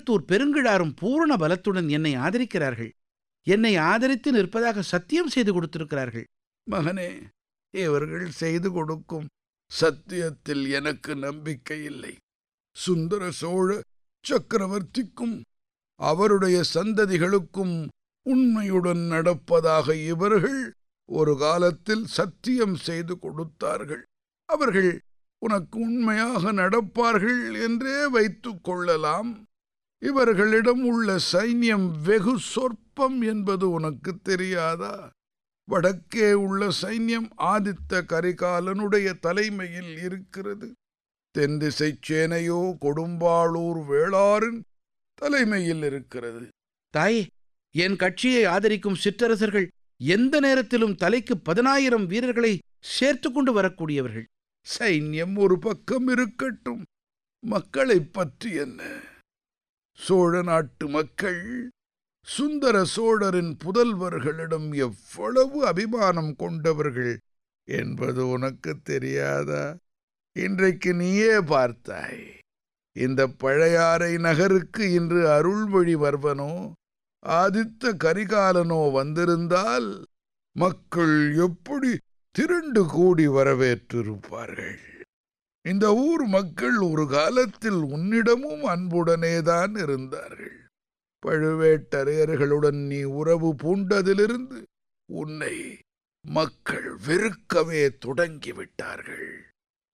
பட்டத்தூர் பெருங்கிழாரும் பூரண பலத்துடன் என்னை ஆதரிக்கிறார்கள் என்னை ஆதரித்து நிற்பதாக சத்தியம் செய்து கொடுத்திருக்கிறார்கள் மகனே இவர்கள் செய்து கொடுக்கும் சத்தியத்தில் எனக்கு நம்பிக்கை இல்லை சுந்தர சோழ சக்கரவர்த்திக்கும் அவருடைய சந்ததிகளுக்கும் உண்மையுடன் நடப்பதாக இவர்கள் ஒரு காலத்தில் சத்தியம் செய்து கொடுத்தார்கள் அவர்கள் உனக்கு உண்மையாக நடப்பார்கள் என்றே வைத்துக் கொள்ளலாம் இவர்களிடம் உள்ள சைன்யம் வெகு சொற்பம் என்பது உனக்கு தெரியாதா வடக்கே உள்ள சைன்யம் ஆதித்த கரிகாலனுடைய தலைமையில் இருக்கிறது தென் திசைச் சேனையோ கொடும்பாளூர் வேளாரின் தலைமையில் இருக்கிறது தாயே என் கட்சியை ஆதரிக்கும் சிற்றரசர்கள் எந்த நேரத்திலும் தலைக்கு பதினாயிரம் வீரர்களை சேர்த்து கொண்டு வரக்கூடியவர்கள் சைன்யம் ஒரு பக்கம் இருக்கட்டும் மக்களைப் பற்றி என்ன சோழ நாட்டு மக்கள் சுந்தர சோழரின் புதல்வர்களிடம் எவ்வளவு அபிமானம் கொண்டவர்கள் என்பது உனக்கு தெரியாதா இன்றைக்கு நீயே பார்த்தாய் இந்த பழையாறை நகருக்கு இன்று அருள்மொழிவர்மனோ ஆதித்த கரிகாலனோ வந்திருந்தால் மக்கள் எப்படி திரண்டு கூடி வரவேற்றிருப்பார்கள் இந்த ஊர் மக்கள் ஒரு காலத்தில் உன்னிடமும் அன்புடனேதான் இருந்தார்கள் பழுவேட்டரையர்களுடன் நீ உறவு பூண்டதிலிருந்து உன்னை மக்கள் வெறுக்கவே தொடங்கிவிட்டார்கள்